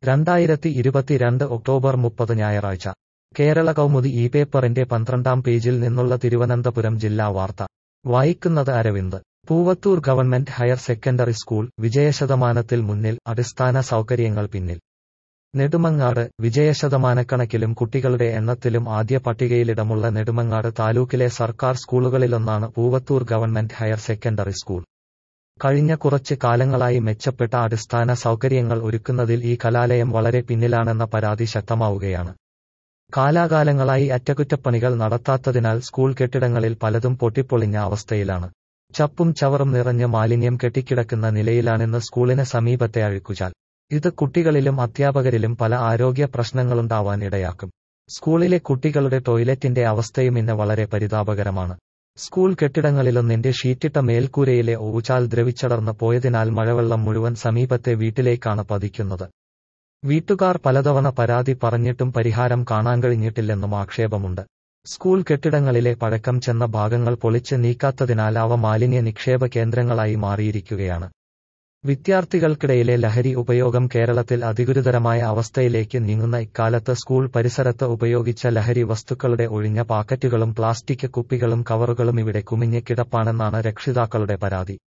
രണ്ടായിരത്തി ഇരുപത്തിരണ്ട് ഒക്ടോബർ മുപ്പത് ഞായറാഴ്ച കേരള കൗമുദി ഈ പേപ്പറിന്റെ പന്ത്രണ്ടാം പേജിൽ നിന്നുള്ള തിരുവനന്തപുരം ജില്ലാ വാർത്ത വായിക്കുന്നത് Aravind Poovathur government higher secondary school വിജയശതമാനത്തിൽ മുന്നിൽ അടിസ്ഥാന സൗകര്യങ്ങൾ പിന്നിൽ നെടുമങ്ങാട് വിജയശതമാനക്കണക്കിലും കുട്ടികളുടെ എണ്ണത്തിലും ആദ്യ പട്ടികയിലിടമുള്ള നെടുമങ്ങാട് താലൂക്കിലെ സർക്കാർ സ്കൂളുകളിലൊന്നാണ് Poovathur government higher secondary school കഴിഞ്ഞ കുറച്ച് കാലങ്ങളായി മെച്ചപ്പെട്ട അടിസ്ഥാന സൗകര്യങ്ങൾ ഒരുക്കുന്നതിൽ ഈ കലാലയം വളരെ പിന്നിലാണെന്ന പരാതി ശക്തമാവുകയാണ് കാലാകാലങ്ങളായി അറ്റകുറ്റപ്പണികൾ നടത്താത്തതിനാൽ സ്കൂൾ കെട്ടിടങ്ങളിൽ പലതും പൊട്ടിപ്പൊളിഞ്ഞ അവസ്ഥയിലാണ് ചപ്പും ചവറും നിറഞ്ഞ് മാലിന്യം കെട്ടിക്കിടക്കുന്ന നിലയിലാണിന്ന് സ്കൂളിന് സമീപത്തെ അഴുക്കുചാൽ ഇത് കുട്ടികളിലും അധ്യാപകരിലും പല ആരോഗ്യ പ്രശ്നങ്ങളുണ്ടാവാൻ ഇടയാക്കും സ്കൂളിലെ കുട്ടികളുടെ ടോയ്ലറ്റിന്റെ അവസ്ഥയും ഇന്ന് വളരെ പരിതാപകരമാണ് സ്കൂൾ കെട്ടിടങ്ങളിലൊന്നിന്റെ ഷീറ്റിട്ട മേൽക്കൂരയിലെ ഊച്ചാൽ ദ്രവിച്ചടർന്ന് പോയതിനാൽ മഴവെള്ളം മുഴുവൻ സമീപത്തെ വീട്ടിലേക്കാണ് പതിക്കുന്നത് വീട്ടുകാർ പലതവണ പരാതി പറഞ്ഞിട്ടും പരിഹാരം കാണാൻ കഴിഞ്ഞിട്ടില്ലെന്നും ആക്ഷേപമുണ്ട് സ്കൂൾ കെട്ടിടങ്ങളിലെ പഴക്കം ചെന്ന ഭാഗങ്ങൾ പൊളിച്ച് നീക്കാത്തതിനാൽ അവ മാലിന്യ നിക്ഷേപ കേന്ദ്രങ്ങളായി മാറിയിരിക്കുകയാണ് വിദ്യാർത്ഥികൾക്കിടയിലെ ലഹരി ഉപയോഗം കേരളത്തിൽ അതിഗുരുതരമായ അവസ്ഥയിലേക്ക് നീങ്ങുന്ന ഇക്കാലത്ത് സ്കൂൾ പരിസരത്ത് ഉപയോഗിച്ച ലഹരി വസ്തുക്കളുടെ ഒഴിഞ്ഞ പാക്കറ്റുകളും പ്ലാസ്റ്റിക് കുപ്പികളും കവറുകളും ഇവിടെ കുമിഞ്ഞ് കിടപ്പാണെന്നാണ് രക്ഷിതാക്കളുടെ പരാതി